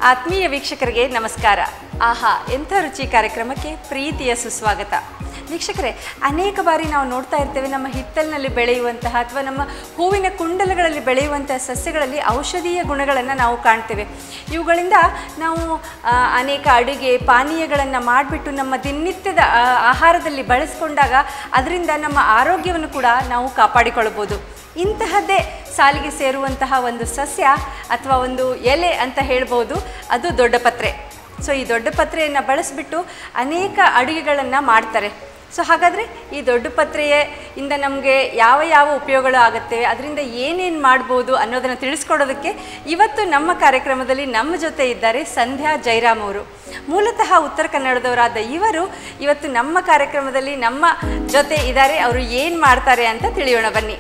ಆತ್ಮೀಯ ವೀಕ್ಷಕರಿಗೆ ನಮಸ್ಕಾರ ಆಹಾ ಎಂಥ ರುಚಿ ಕಾರ್ಯಕ್ರಮಕ್ಕೆ ಪ್ರೀತಿಯ ಸುಸ್ವಾಗತ ವೀಕ್ಷಕರೇ ಅನೇಕ ಬಾರಿ ನಾವು ನೋಡ್ತಾ ಇರ್ತೇವೆ ನಮ್ಮ ಹಿತ್ತಲಿನಲ್ಲಿ ಬೆಳೆಯುವಂತಹ ಅಥವಾ ನಮ್ಮ ಹೂವಿನ ಕುಂಡಲಗಳಲ್ಲಿ ಬೆಳೆಯುವಂತಹ ಸಸ್ಯಗಳಲ್ಲಿ ಔಷಧೀಯ ಗುಣಗಳನ್ನು ನಾವು ಕಾಣ್ತೇವೆ ಇವುಗಳಿಂದ ನಾವು ಆ, ಅನೇಕ ಅಡುಗೆ ಪಾನೀಯಗಳನ್ನು ಮಾಡಿಬಿಟ್ಟು ನಮ್ಮ ದಿನನಿತ್ಯದ ಆ, ಆಹಾರದಲ್ಲಿ ಬಳಸಿಕೊಂಡಾಗ ಅದರಿಂದ ನಮ್ಮ ಆರೋಗ್ಯವನ್ನು ಕೂಡ ನಾವು ಕಾಪಾಡಿಕೊಳ್ಳಬಹುದು ಇಂತಹದ್ದೇ ಸಾಲಿಗೆ ಸೇರುವಂತಹ ಒಂದು ಸಸ್ಯ ಅಥವಾ ಒಂದು ಎಲೆ ಅಂತ ಹೇಳ್ಬೋದು ಅದು ದೊಡ್ಡ ಪತ್ರೆ ಸೊ ಈ ದೊಡ್ಡ ಪತ್ರೆಯನ್ನು ಬಳಸಿಬಿಟ್ಟು ಅನೇಕ ಅಡುಗೆಗಳನ್ನು ಮಾಡ್ತಾರೆ ಸೊ ಹಾಗಾದರೆ ಈ ದೊಡ್ಡ ಪತ್ರೆಯ ಇಂದ ನಮಗೆ ಯಾವ ಯಾವ ಉಪಯೋಗಗಳು ಆಗುತ್ತೆ ಅದರಿಂದ ಏನೇನು ಮಾಡ್ಬೋದು ಅನ್ನೋದನ್ನು ತಿಳಿಸ್ಕೊಡೋದಕ್ಕೆ ಇವತ್ತು ನಮ್ಮ ಕಾರ್ಯಕ್ರಮದಲ್ಲಿ ನಮ್ಮ ಜೊತೆ ಇದ್ದಾರೆ ಸಂಧ್ಯಾ ಜೈರಾಮ್ ಅವರು ಮೂಲತಃ ಉತ್ತರ ಕನ್ನಡದವರಾದ ಇವರು ಇವತ್ತು ನಮ್ಮ ಕಾರ್ಯಕ್ರಮದಲ್ಲಿ ನಮ್ಮ ಜೊತೆ ಇದ್ದಾರೆ ಅವರು ಏನು ಮಾಡ್ತಾರೆ ಅಂತ ತಿಳಿಯೋಣ ಬನ್ನಿ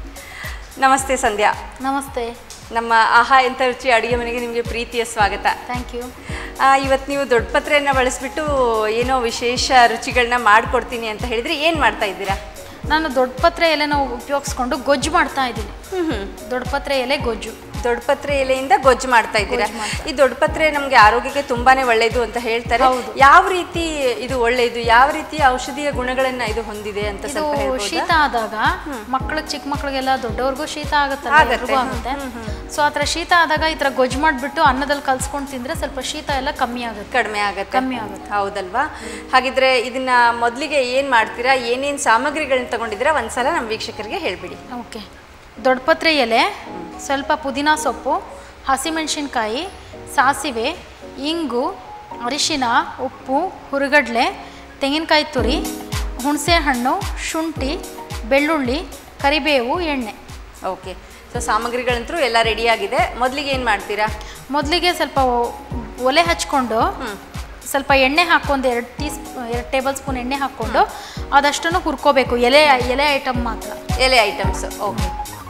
ನಮಸ್ತೆ ಸಂಧ್ಯಾ ನಮಸ್ತೆ ನಮ್ಮ ಆಹಾ ಎಂಥ ರುಚಿ ಅಡುಗೆ ಮನೆಗೆ ನಿಮಗೆ ಪ್ರೀತಿಯ ಸ್ವಾಗತ ಥ್ಯಾಂಕ್ ಯು ಆ, ಇವತ್ತು ನೀವು ದೊಡ್ಡ ಪತ್ರೆಯನ್ನು ಬಳಸಿಬಿಟ್ಟು ಏನೋ ವಿಶೇಷ ರುಚಿಗಳನ್ನ ಮಾಡಿಕೊಡ್ತೀನಿ ಅಂತ ಹೇಳಿದ್ರೆ ಏನು ಮಾಡ್ತಾ ಇದ್ದೀರಾ ನಾನು ದೊಡ್ಡ ಪತ್ರೆ ಎಲೆನ ಉಪಯೋಗಿಸ್ಕೊಂಡು ಗೊಜ್ಜು ಮಾಡ್ತಾ ಇದ್ದೀನಿ ಹ್ಮ್ ಹ್ಮ್ ದೊಡ್ಡ ಪತ್ರೆ ಎಲೆ ಗೊಜ್ಜು ದೊಡ್ಡ ಪತ್ರೆ ಎಲೆಯಿಂದ ಗೊಜ್ಜು ಮಾಡ್ತಾ ಇದ್ದೀರಾ ಈ ದೊಡ್ಡ ಪತ್ರೆ ನಮಗೆ ಆರೋಗ್ಯಕ್ಕೆ ತುಂಬಾನೇ ಒಳ್ಳೆಯದು ಅಂತ ಹೇಳ್ತಾರೆ ಯಾವ ರೀತಿ ಇದು ಒಳ್ಳೆಯದು ಯಾವ ರೀತಿಯ ಔಷಧೀಯ ಗುಣಗಳನ್ನ ಇದು ಹೊಂದಿದೆ ಅಂತ ಇದು ಸ್ವಲ್ಪ ಹೇಳ್ಬೋದಾ ಶೀತ ಆದಾಗ ಮಕ್ಕಳಿಗೆ ಚಿಕ್ಕ ಮಕ್ಕಳಿಗೆಲ್ಲ ದೊಡ್ಡವ್ರಿಗೂ ಶೀತ ಆಗುತ್ತಲ್ಲ ಎಲ್ರಿಗೂ ಆಗುತ್ತೆ ಸೊ ಆ ಥರ ಶೀತ ಆದಾಗ ಈ ಥರ ಗೊಜ್ಜು ಮಾಡಿಬಿಟ್ಟು ಅನ್ನದಲ್ಲಿ ಕಲ್ಸ್ಕೊಂಡು ತಿಂದರೆ ಸ್ವಲ್ಪ ಶೀತ ಎಲ್ಲ ಕಮ್ಮಿ ಆಗುತ್ತೆ ಕಡಿಮೆ ಆಗುತ್ತೆ ಕಮ್ಮಿ ಆಗುತ್ತೆ ಹೌದಲ್ವಾ ಹಾಗಿದ್ರೆ ಇದನ್ನ ಮೊದಲಿಗೆ ಏನು ಮಾಡ್ತೀರಾ ಏನೇನು ಸಾಮಗ್ರಿಗಳನ್ನ ತಗೊಂಡಿದ್ದೀರಾ ಒಂದ್ಸಲ ನಮ್ಮ ವೀಕ್ಷಕರಿಗೆ ಹೇಳ್ಬಿಡಿ ಓಕೆ ದೊಡ್ಡ ಪತ್ರೆ ಎಲೆ ಸ್ವಲ್ಪ ಪುದೀನ ಸೊಪ್ಪು ಹಸಿಮೆಣಸಿನ್ಕಾಯಿ ಸಾಸಿವೆ ಇಂಗು ಅರಿಶಿನ ಉಪ್ಪು ಹುರುಗಡ್ಲೆ ತೆಂಗಿನಕಾಯಿ ತುರಿ ಹುಣಸೆ ಹಣ್ಣು ಶುಂಠಿ ಬೆಳ್ಳುಳ್ಳಿ ಕರಿಬೇವು ಎಣ್ಣೆ ಓಕೆ ಸೊ ಸಾಮಗ್ರಿಗಳಂತೂ ಎಲ್ಲ ರೆಡಿ ಆಗಿದೆ ಮೊದಲಿಗೆ ಏನು ಮಾಡ್ತೀರಾ ಮೊದಲಿಗೆ ಸ್ವಲ್ಪ ಒ- ಒಲೆ ಹಚ್ಕೊಂಡು ಸ್ವಲ್ಪ ಎಣ್ಣೆ ಹಾಕ್ಕೊಂಡು ಎರಡು ಟೀ ಎರಡು ಟೇಬಲ್ ಸ್ಪೂನ್ ಎಣ್ಣೆ ಹಾಕ್ಕೊಂಡು ಅದಷ್ಟನ್ನು ಹುರ್ಕೋಬೇಕು ಎಲೆ ಎಲೆ ಐಟಮ್ ಮಾತ್ರ ಎಲೆ ಐಟಮ್ಸ್ ಓಕೆ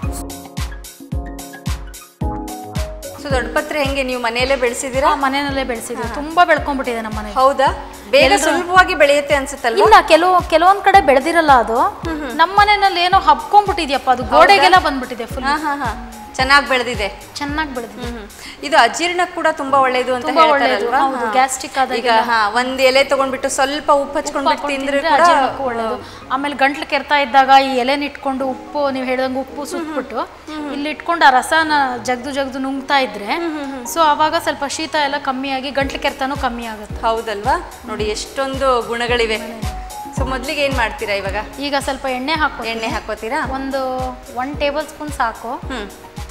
ಸೊ ದೊಡ್ಡ ಪತ್ರೆ ಹೆಂಗೆ ನೀವು ಮನೆಯಲ್ಲೇ ಬೆಳೆಸಿದ್ದೀರಾ ಮನೆಯಲ್ಲೇ ಬೆಳೆಸಿದ್ವಿ ತುಂಬ ಬೆಳ್ಕೊಂಡ್ಬಿಟ್ಟಿದೆ ನಮ್ಮ ಮನೆಗೆ ಹೌದಾ ಬೇಗ ಸುಲಭವಾಗಿ ಬೆಳೆಯುತ್ತೆ ಅನ್ಸುತ್ತಲ್ವಾ ಇಲ್ಲ ಕೆಲವು ಕೆಲವೊಂದ್ ಕಡೆ ಬೆಳೆದಿರಲ್ಲ ಅದು ನಮ್ಮ ಮನೆಯಲ್ಲಿ ಏನೋ ಹಬ್ಕೊಂಡ್ಬಿಟ್ಟಿದ್ಯಪ್ಪ ಅದು ಗೋಡೆಗೆಲ್ಲ ಬಂದ್ಬಿಟ್ಟಿದೆ ಫುಲ್ ಹಾ ಹಾ ಹಾ ಚೆನ್ನಾಗಿ ಬೆಳೆದಿದೆ ಚೆನ್ನಾಗಿ ಬೆಳೆದಿದೆ ಹ್ಮ್. ಇದು ಅಜೀರ್ಣಕ್ಕೆ ಕೂಡ ತುಂಬಾ ಒಳ್ಳೇದು ಅಂತ ತುಂಬಾ ಒಳ್ಳೇದು. ಹೇಳ್ತಾರಲ್ವಾ ಹೌದು, ಹಾ. gastric ಆದಾಗೆಲ್ಲ. ಈಗ ಹಾ ಒಂದ್ ಎಲೆ ತಗೊಂಡ್ಬಿಟ್ಟು ಸ್ವಲ್ಪ ಉಪ್ಪು ಹಚ್ಕೊಂಡ್ಬಿಟ್ಟು ತಿಂದ್ರೆ ಕೂಡ ಅಜೀರ್ಣಕ್ಕೂ ಒಳ್ಳೇದು ಆಮೇಲೆ ಗಂಟ್ಲು ಕೆರ್ತಾ ಇದ್ದಾಗ ಈ ಎಲೆನ ಇಟ್ಕೊಂಡು ಉಪ್ಪು ನೀವು ಹೇಳ್ದಂಗೆ ಉಪ್ಪು ಸುಟ್ಬಿಟ್ಟು ಇಲ್ಲಿ ಇಟ್ಕೊಂಡು ಆ ರಸನ ಜಗ್ದು ಜಗ್ದು ನುಂಗ್ತಾ ಇದ್ರೆ ಸೊ ಅವಾಗ ಸ್ವಲ್ಪ ಶೀತ ಎಲ್ಲ ಕಮ್ಮಿಯಾಗಿ ಗಂಟ್ಲು ಕೆರ್ತಾನು ಕಮ್ಮಿ ಆಗುತ್ತೆ ಹೌದಲ್ವಾ ನೋಡಿ ಎಷ್ಟೊಂದು ಗುಣಗಳಿವೆ ಸೊ ಮೊದ್ಲಿಗೆ ಏನ್ ಮಾಡ್ತೀರಾ ಇವಾಗ ಈಗ ಸ್ವಲ್ಪ ಎಣ್ಣೆ ಹಾಕೋ ಎಣ್ಣೆ ಹಾಕೋತೀರಾ ಒಂದು ಒನ್ ಟೇಬಲ್ ಸ್ಪೂನ್ ಸಾಕು ಹ್ಮ್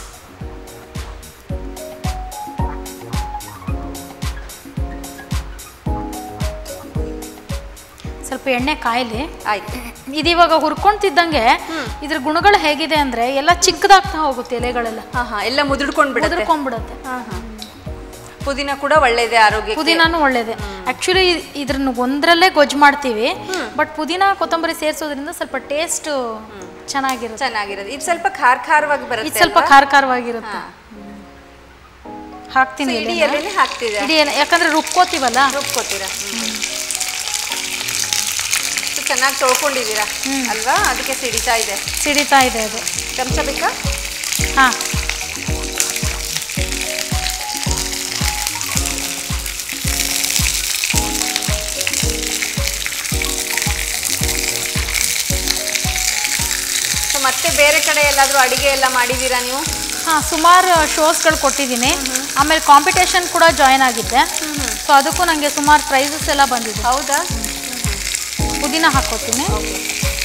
ಸ್ವಲ್ಪ ಎಣ್ಣೆ ಕಾಯಿಲಿ ಆಯ್ತು ಇದು ಇವಾಗ ಹುರ್ಕೊಂತಿದ್ದಂಗೆ ಇದ್ರ ಗುಣಗಳು ಹೇಗಿದೆ ಅಂದ್ರೆ ಎಲ್ಲ ಚಿಕ್ಕದಾಗ್ತಾ ಹೋಗುತ್ತೆ ಎಲೆಗಳೆಲ್ಲ ಹಾ ಹಾ ಎಲ್ಲ ಮುದುಡ್ಕೊಂಡ್ ಬಿಡುತ್ತೆ ಉದುರ್ಕೊಂಡ್ಬಿಡತ್ತೆ ಹಾ ಹಾ ಪುದೀನ ಕೂಡ ಒಳ್ಳೇದೆ ಆರೋಗ್ಯಕ್ಕೆ ಪುದೀನಾನು ಒಳ್ಳೇದೆ ಆಕ್ಚುಲಿ ಇದ್ರನ್ನ ಒಂದ್ರಲ್ಲೇ ಗೊಜ್ಜು ಮಾಡ್ತೀವಿ ಬಟ್ ಪುದೀನ ಕೊತ್ತಂಬರಿ ಸೇರಿಸೋದ್ರಿಂದ ಸ್ವಲ್ಪ ಟೇಸ್ಟ್ ಚೆನ್ನಾಗಿರುತ್ತೆ ಚೆನ್ನಾಗಿರೋದು ಇದು ಸ್ವಲ್ಪ ಖಾರ ಖಾರವಾಗಿ ಇದು ಬರುತ್ತೆ ಸ್ವಲ್ಪ ಖಾರ ಖಾರವಾಗಿರುತ್ತೆ ಹಾಕ್ತೀನಿ ಇಡೀ ಎಲೆನ. ಎಲೆನೆ ಹಾಕ್ತಿದೆ ಇಡೀ ಎಲೆ ಯಾಕಂದ್ರೆ ರುಬ್ಕೋತೀವಲ್ಲ ರುಬ್ಕೋತೀರಾ ಚೆನ್ನಾಗಿ ತೊಳ್ಕೊಂಡಿದ್ದೀರಾ ಅಲ್ವಾ ಅದಕ್ಕೆ ಸಿಡಿತಾ ಇದೆ ಸಿಡಿತಾ ಇದೆ ಅದು ಚಮಚ ಬೇಕಾ ಹಾ ಸೊ ಮತ್ತೆ ಬೇರೆ ಕಡೆ ಎಲ್ಲಾದರೂ ಅಡಿಗೆ ಎಲ್ಲ ಮಾಡಿದ್ದೀರಾ ನೀವು ಹಾ ಸುಮಾರು ಶೋಸ್ಗಳು ಕೊಟ್ಟಿದ್ದೀನಿ ಆಮೇಲೆ ಕಾಂಪಿಟೇಷನ್ ಕೂಡ ಜಾಯ್ನ್ ಆಗಿದ್ದೆ ಸೊ ಅದಕ್ಕೂ ನನಗೆ ಸುಮಾರು ಪ್ರೈಸಸ್ ಎಲ್ಲ ಬಂದಿದೆ ಹೌದಾ ಪುದೀನ ಹಾಕೋತೀನಿ ಓಕೆ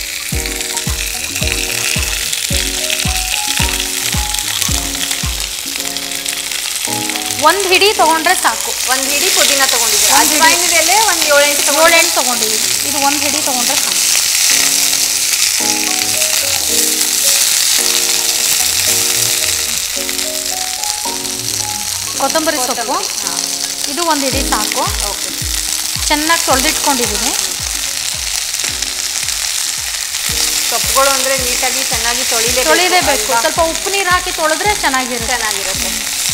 ಒಂದು ಹಿಡಿ ತೊಗೊಂಡ್ರೆ ಸಾಕು ಒಂದು ಹಿಡಿ ಪುದೀನ ತೊಗೊಂಡಿದ್ದೀರಾ ಅಜ್ವಾಯಿನದ ಎಲೆ ಒಂದು ಏಳೆಂಟು ತಗೊಂಡು ಏಳೆಂಟು ತೊಗೊಂಡಿದ್ದೀನಿ ಇದು ಒಂದು ಹಿಡಿ ತೊಗೊಂಡ್ರೆ ಸಾಕು ಕೊತ್ತಂಬರಿ ಸೊಪ್ಪು ಇದು ಒಂದು ಹಿಡಿ ಸಾಕು ಓಕೆ ಚೆನ್ನಾಗಿ ತೊಳೆದಿಟ್ಕೊಂಡಿದ್ದೀನಿ ಸೊಪ್ಪುಗಳು ಅಂದರೆ ನೀಟಾಗಿ ಚೆನ್ನಾಗಿ ತೊಳಿಲೇಬೇಕು ತೊಳಿಲೇಬೇಕು ಅಲ್ವಾ? ಸ್ವಲ್ಪ ಉಪ್ಪು ನೀರು ಹಾಕಿ ತೊಳೆದ್ರೆ ಚೆನ್ನಾಗಿರುತ್ತೆ ಚೆನ್ನಾಗಿರುತ್ತೆ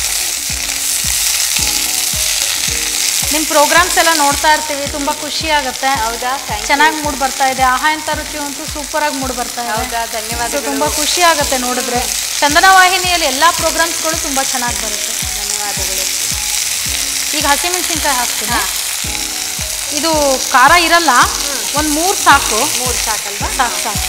ನಿಮ್ಮ ಪ್ರೋಗ್ರಾಮ್ಸ್ ಎಲ್ಲ ನೋಡ್ತಾ ಇರ್ತೀವಿ ತುಂಬ ಖುಷಿ ಆಗುತ್ತೆ ಹೌದಾ ಥ್ಯಾಂಕ್ ಚೆನ್ನಾಗಿ ಮೂಡ್ ಬರ್ತಾ ಇದೆ ಆಹಾ ಎಂತ ರುಚಿ ಅಂತೂ ಸೂಪರ್ ಆಗಿ ಮೂಡ್ ಬರ್ತಾ ಇದೆ ಹೌದಾ ಸೊ ಧನ್ಯವಾದಗಳು ತುಂಬ ಖುಷಿ ಆಗುತ್ತೆ ನೋಡಿದ್ರೆ ಚಂದನ ವಾಹಿನಿಯಲ್ಲಿ ಎಲ್ಲ ಪ್ರೋಗ್ರಾಮ್ಸ್ಗಳು ತುಂಬ ಚೆನ್ನಾಗಿ ಬರುತ್ತೆ ಧನ್ಯವಾದಗಳು ಈಗ ಹಸಿಮೆಣಸಿನ್ಕಾಯಿ ಹಾಕ್ತೀನಿ ಇದು ಖಾರ ಇರಲ್ಲ ಒಂದು ಮೂರು ಸಾಕು ಮೂರು ಸಾಕಲ್ವಾ ಸಾಕು ಸಾಕು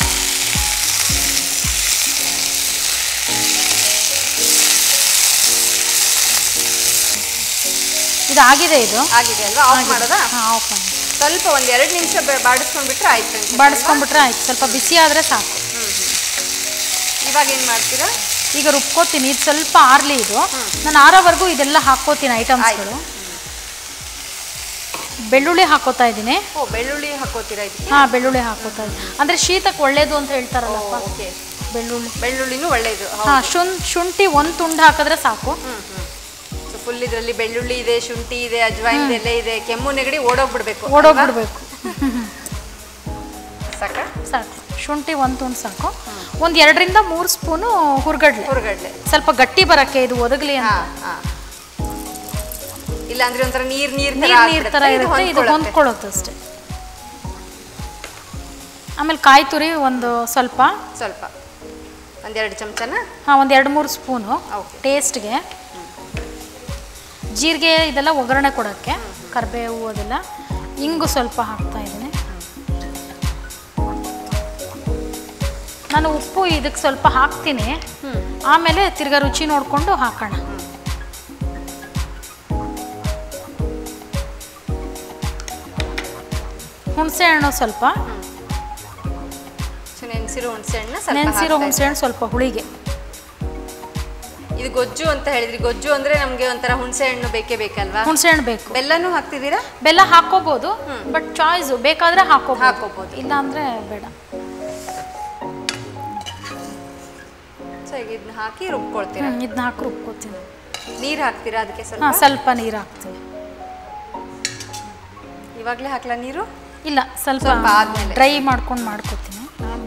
ಇದು ಆಗಿದೆ ಇದು ಆಗಿದೆ ಅಲ್ವಾ ಆಫ್ ಮಾಡೋದಾ ಹಾಂ ಆಫ್ ಮಾಡಿ ಸ್ವಲ್ಪ ಒಂದ್ ಎರಡು ನಿಮಿಷ ಬಾಡಿಸ್ಕೊಂಡ್ಬಿಟ್ರೆ ಆಯ್ತು ಅಂತ ಬಾಡಿಸ್ಕೊಂಡ್ಬಿಟ್ರೆ ಆಯ್ತು ಸ್ವಲ್ಪ ಬಿಸಿ ಆದರೆ ಸಾಕು ಇವಾಗ ಏನ್ ಮಾಡ್ತೀರಾ ಈಗ ರುಬ್ಕೋತೀನಿ ಇದು ಸ್ವಲ್ಪ ಆರ್ಲಿ ಇದು ನಾನು ಆರೋವರೆಗೂ ಇದೆಲ್ಲ ಹಾಕ್ಕೋತೀನಿ ಐಟಮ್ಸ್ಗಳು ಬೆಳ್ಳುಳ್ಳಿ ಹಾಕೋತಾ ಇದ್ದೀನಿ ಓ ಬೆಳ್ಳುಳ್ಳಿ ಹಾಕೋತೀರಾ ಇದಕ್ಕೆ ಹಾಂ ಬೆಳ್ಳುಳ್ಳಿ ಹಾಕೋತಾ ಇದ್ದೀನಿ ಅಂದರೆ ಶೀತಕ್ಕೆ ಒಳ್ಳೇದು ಅಂತ ಹೇಳ್ತಾರಲ್ಲಪ್ಪ ಓಕೆ ಬೆಳ್ಳುಳ್ಳಿ ಬೆಳ್ಳುಳ್ಳಿನೂ ಒಳ್ಳೇದು ಹಾಂ ಶುಂ ಶುಂಠಿ ಒಂದು ತುಂಡು ಹಾಕಿದ್ರೆ ಸಾಕು ಹ್ಮ್ ಹ್ಮ್ ಸೊ ಫುಲ್ ಇದರಲ್ಲಿ ಬೆಳ್ಳುಳ್ಳಿ ಇದೆ ಶುಂಠಿ ಇದೆ ಅಜ್ವಾಯಿನ್ ಎಲ್ಲ ಇದೆ ಕೆಮ್ಮು ನೆಗಡಿ ಓಡೋಗ್ಬಿಡ್ಬೇಕು ಓಡೋಗ್ಬಿಡ್ಬೇಕು ಸಾಕ ಸಾಕು ಶುಂಠಿ ಒಂದು ತುಂಡು ಸಾಕು ಒಂದು ಎರಡರಿಂದ ಮೂರು ಸ್ಪೂನು ಹುರ್ಗಡ್ಲೆ ಹುರ್ಗಡ್ಲೆ ಸ್ವಲ್ಪ ಗಟ್ಟಿ ಬರಕ್ಕೆ ಇದು ಒದಗಲಿ ಅಂತ ಹಾ ಹಾ ಇಲ್ಲ ಅಂದ್ರೆ ಒಂಥರ ನೀರ್ ನೀರ್ ತರ ನೀರು ನೀರು ಥರ ಆಗ್ಬಿಡುತ್ತೆ, ಇದು ಇರುತ್ತೆ ಇದು ಹೊಂದ್ಕೊಳ್ಳುತ್ತೆ. ಹೊಂದ್ಕೊಳ್ಳುತ್ತೆ ಅಷ್ಟೇ ಆಮೇಲೆ ಕಾಯಿ ತುರಿ ಒಂದು ಸ್ವಲ್ಪ ಸ್ವಲ್ಪ ಒಂದೆರಡು ಚಮಚನ ಹಾಂ ಒಂದು ಎರಡು ಮೂರು ಸ್ಪೂನು Okay. ಟೇಸ್ಟ್ಗೆ ಜೀರಿಗೆ ಇದೆಲ್ಲ ಒಗ್ಗರಣೆ ಕೊಡೋಕ್ಕೆ ಕರಿಬೇವು ಅದೆಲ್ಲ ಇಂಗು ಸ್ವಲ್ಪ ಹಾಕ್ತಾ ಇದ್ದೀನಿ ನಾನು ಉಪ್ಪು ಇದಕ್ಕೆ ಸ್ವಲ್ಪ ಹಾಕ್ತೀನಿ ಆಮೇಲೆ ತಿರ್ಗಾ ರುಚಿ ನೋಡಿಕೊಂಡು ಹಾಕೋಣ ಹುಣಸೆ ಹಣ್ಣು ಸ್ವಲ್ಪ ಸೊ ನೆನ್ಸಿರೋ ಹುಣಸೆ ಹಣ್ಣು ಸ್ವಲ್ಪ ನೆನೆಸಿರೋ ಹಾಕ್ತಾ ಹುಣಸೆ ಹಣ್ಣು ಸ್ವಲ್ಪ ಹುಳಿಗೆ ಇದ್ದೀನಿ. ಇದು ಗೊಜ್ಜು ಅಂತ ಹೇಳಿದ್ರಿ ಗೊಜ್ಜು ಅಂದ್ರೆ ನಮ್ಗೆ ಒಂಥರ ಹುಣಸೆ ಹಣ್ಣು ಬೇಕೇ ಬೇಕಲ್ವಾ ಹುಣಸೆ ಹಣ್ಣು ಬೇಕು ಬೆಲ್ಲನೂ ಹಾಕ್ತಿದ್ದೀರಾ ಬೆಲ್ಲ ಹಾಕೋಬಹುದು ಬಟ್ ಚಾಯ್ಸು ಬೇಕಾದ್ರೆ ಹಾಕೋಬಹುದು ಹಾಕೋಬಹುದು ಇಲ್ಲ ಅಂದ್ರೆ ಬೇಡ ಸೊ ಈಗ ಇದನ್ನ ಹಾಕಿ ರುಬ್ಕೊಳ್ತೀರಾ ಇದನ್ನ ಹಾಕಿ ರುಬ್ಕೋತೀನಿ ನೀರ್ ಹಾಕ್ತೀರಾ ಅದಕ್ಕೆ ಸ್ವಲ್ಪ ಹಾಂ ಸ್ವಲ್ಪ ನೀರು ಹಾಕ್ತೀವಿ ಇವಾಗ್ಲೇ ಹಾಕ್ಲಾ ನೀರು ಇಲ್ಲ ಸ್ವಲ್ಪ ಸ್ವಲ್ಪ ಆದ್ಮೇಲೆ. ಡ್ರೈ ಮಾಡ್ಕೊಂಡು ಮಾಡ್ಕೋತೀನಿ ಆಮೇಲೆ